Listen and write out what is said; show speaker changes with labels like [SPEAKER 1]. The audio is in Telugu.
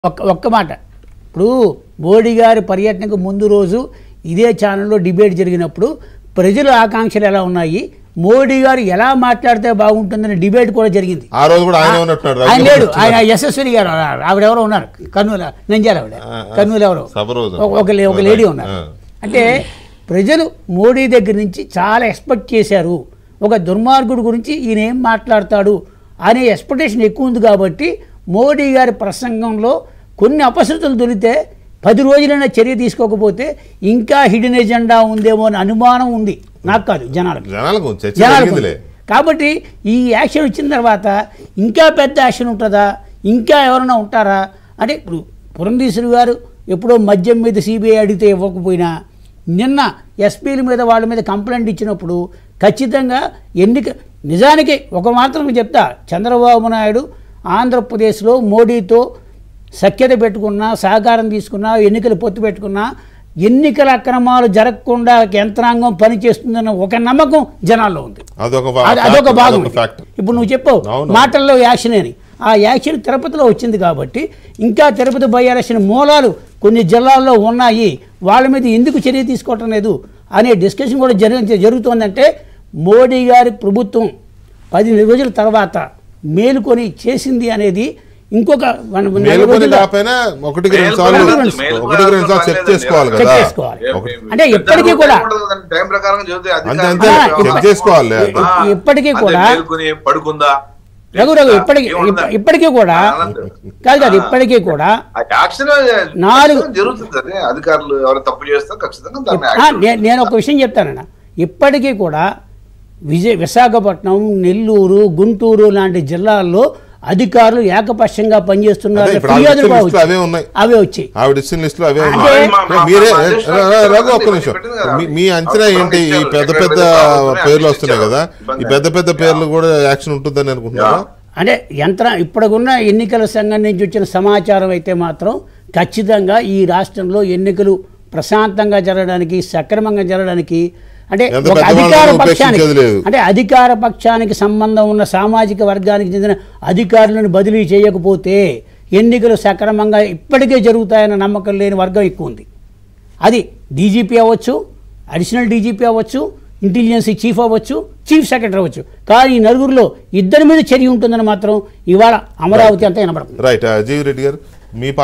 [SPEAKER 1] ఒక్క ఒక్క మాట ఇప్పుడు మోడీ గారి పర్యటనకు ముందు రోజు ఇదే ఛానల్లో డిబేట్ జరిగినప్పుడు ప్రజల ఆకాంక్షలు ఎలా ఉన్నాయి మోడీ గారు ఎలా మాట్లాడితే బాగుంటుందని డిబేట్ కూడా జరిగింది
[SPEAKER 2] ఆ రోజు కూడా ఆయన ఉన్నట్టున్నాడు
[SPEAKER 1] ఆయన లేడు ఆయన యశస్విని గారు ఆవిడ ఎవరో ఉన్నారు కర్నూలు నంజాల ఆవిడ
[SPEAKER 2] ఆ, ఆ.
[SPEAKER 1] కర్నూలు ఎవరో
[SPEAKER 2] సభ రోజు.
[SPEAKER 1] ఒక- ఒక లే- ఒక లేడీ ఉన్నారు
[SPEAKER 2] ఆ.
[SPEAKER 1] అంటే ప్రజలు మోడీ దగ్గర నుంచి చాలా ఎక్స్పెక్ట్ చేశారు ఒక దుర్మార్గుడు గురించి ఈయన ఏం మాట్లాడతాడు అనే ఎక్స్పెక్టేషన్ ఎక్కువ ఉంది కాబట్టి మోడీ గారి ప్రసంగంలో కొన్ని అపశృతులు దొరికితే పది రోజులైనా చర్య తీసుకోకపోతే ఇంకా హిడెన్ ఎజెండా ఉందేమో అని అనుమానం ఉంది నాకు కాదు జనాలకు
[SPEAKER 2] జనాలకు చర్చ
[SPEAKER 1] జనాలకు
[SPEAKER 2] జరిగిందిలే
[SPEAKER 1] కాబట్టి ఈ యాక్షన్ వచ్చిన తర్వాత ఇంకా పెద్ద యాక్షన్ ఉంటుందా ఇంకా ఎవరైనా ఉంటారా అంటే ఇప్పుడు పురంధీశ్వరి గారు ఎప్పుడో మద్యం మీద సిబిఐ అడిగితే ఇవ్వకపోయినా నిన్న ఎస్పీల మీద వాళ్ళ మీద కంప్లైంట్ ఇచ్చినప్పుడు ఖచ్చితంగా ఎన్నిక నిజానికి ఒక మాత్రం చెప్తా చంద్రబాబు నాయుడు ఆంధ్రప్రదేశ్లో మోడీతో సఖ్యత పెట్టుకున్నా సహకారం తీసుకున్నా ఎన్నికలు పొత్తు పెట్టుకున్నా ఎన్నికల అక్రమాలు జరగకుండా యంత్రాంగం పనిచేస్తుందన్న ఒక నమ్మకం జనాల్లో ఉంది
[SPEAKER 2] అదొక
[SPEAKER 1] అది- అదొక భాగం ఇది.
[SPEAKER 2] ఫ్యాక్ట్
[SPEAKER 1] ఇప్పుడు నువ్వు చెప్పావు
[SPEAKER 2] అవును.
[SPEAKER 1] మాటల్లో యాక్షన్ అని ఆ యాక్షన్ తిరుపతిలో వచ్చింది కాబట్టి ఇంకా తిరుపతి బై ఎలక్షన్ మూలాలు కొన్ని జిల్లాల్లో ఉన్నాయి వాళ్ళ మీద ఎందుకు చర్య తీసుకోవటం లేదు అనే డిస్కషన్ కూడా జరి జరుగుతోందంటే మోడీ గారి ప్రభుత్వం పది రోజుల తర్వాత మేలుకొని చేసింది అనేది ఇంకొక వన్- నెల
[SPEAKER 2] మేలుకొని
[SPEAKER 1] రోజుల్లో
[SPEAKER 2] కాకపోయినా ఒకటికి రెండు
[SPEAKER 3] మేలుకొని
[SPEAKER 2] సార్లు
[SPEAKER 3] కాదు, మేలుకొని
[SPEAKER 2] ఒకటికి రెండు సార్లు చెక్
[SPEAKER 3] కాదు,
[SPEAKER 2] చేసుకోవాలి
[SPEAKER 1] చెక్
[SPEAKER 2] కదా
[SPEAKER 1] చేసుకోవాలి.
[SPEAKER 2] ఒకటి-
[SPEAKER 1] అంటే ఎప్పటికీ కూడా
[SPEAKER 3] టైం ప్రకారం చదివితే
[SPEAKER 2] అంతే అంతే
[SPEAKER 3] అధికారం
[SPEAKER 2] చెక్ చేసుకోవాలి
[SPEAKER 1] ఆ, ఇప్పటికీ
[SPEAKER 3] అంతే,
[SPEAKER 1] కూడా
[SPEAKER 3] మేలుకొని పడుకుందా
[SPEAKER 1] రఘు రఘు ఇప్పటికీ
[SPEAKER 3] ఏముందా?
[SPEAKER 1] ఇప్ప- ఇప్పటికీ కూడా
[SPEAKER 3] అనంత.
[SPEAKER 1] కాదు కాదు ఇప్పటికీ కూడా
[SPEAKER 3] ఆ యాక్షన్
[SPEAKER 1] నాలుగు-
[SPEAKER 3] ఖచ్చితంగా జరుగుతుంది అదే అధికారులు ఎవరు తప్పు చేస్తే ఖచ్చితంగా దాన్ని
[SPEAKER 1] ఆ,
[SPEAKER 3] యాక్షన్
[SPEAKER 1] నే- నేను ఒక విషయం చెప్తానన్న ఇప్పటికీ కూడా విజయ విశాఖపట్నం నెల్లూరు గుంటూరు లాంటి జిల్లాల్లో అధికారులు ఏకపక్షంగా పనిచేస్తున్నారు
[SPEAKER 2] అదే ఇప్పుడు ఆ
[SPEAKER 1] ఫిర్యాదులు
[SPEAKER 2] లిస్టులో
[SPEAKER 1] బాగా
[SPEAKER 2] అవే ఉన్నాయి.
[SPEAKER 1] అవే వచ్చాయి
[SPEAKER 2] ఆవిడ ఇచ్చిన లిస్టులో అవే
[SPEAKER 1] అంటే
[SPEAKER 2] ఉన్నాయి
[SPEAKER 3] మా- మా-
[SPEAKER 2] మీరే
[SPEAKER 3] మా దేశంలో
[SPEAKER 2] ర- ర- రఘు ఒక్క
[SPEAKER 3] పెట్టింది
[SPEAKER 2] నిమిషం
[SPEAKER 3] కదా.
[SPEAKER 2] మీ- మీ అంచనా
[SPEAKER 3] అప్పుడు
[SPEAKER 2] ఏంటి ఈ
[SPEAKER 3] ఇచ్చారు.
[SPEAKER 2] పెద్ద
[SPEAKER 3] ఎక్కడ
[SPEAKER 2] పెద్ద
[SPEAKER 3] పెద్ద బాబుని
[SPEAKER 2] పేర్లు
[SPEAKER 3] అక్కడ
[SPEAKER 2] వస్తున్నాయి
[SPEAKER 3] ఇచ్చారు.
[SPEAKER 2] కదా
[SPEAKER 3] ఇబ్బంది
[SPEAKER 2] ఈ పెద్ద పెద్ద
[SPEAKER 3] యా.
[SPEAKER 2] పేర్లు కూడా యాక్షన్ ఉంటుందని అనుకుంటున్నారా
[SPEAKER 3] యా.
[SPEAKER 1] అంటే యంత్ర ఇప్పటికున్న ఎన్నికల సంఘం నుంచి వచ్చిన సమాచారం అయితే మాత్రం ఖచ్చితంగా ఈ రాష్ట్రంలో ఎన్నికలు ప్రశాంతంగా జరగడానికి సక్రమంగా జరగడానికి అంటే
[SPEAKER 2] ఎంత
[SPEAKER 1] ఒక
[SPEAKER 2] పెద్దవాళ్ళని
[SPEAKER 1] అధికార పక్షానికి
[SPEAKER 2] ఉపేక్షించేది లేదు.
[SPEAKER 1] అంటే అధికార పక్షానికి సంబంధం ఉన్న సామాజిక వర్గానికి చెందిన అధికారులను బదిలీ చేయకపోతే ఎన్నికలు సక్రమంగా ఇప్పటికే జరుగుతాయన్న నమ్మకం లేని వర్గం ఎక్కువ ఉంది అది డీజీపీ అవ్వచ్చు అడిషనల్ డీజీపీ అవ్వచ్చు ఇంటెలిజెన్స్ చీఫ్ అవ్వచ్చు చీఫ్ సెక్రటరీ అవ్వచ్చు కానీ ఈ నలుగురిలో ఇద్దరి మీద చర్య ఉంటుందని మాత్రం ఇవాళ అమరావతి అంతా వినపడుతుంది
[SPEAKER 2] రైట్ జీవి రెడ్డి గారు మీ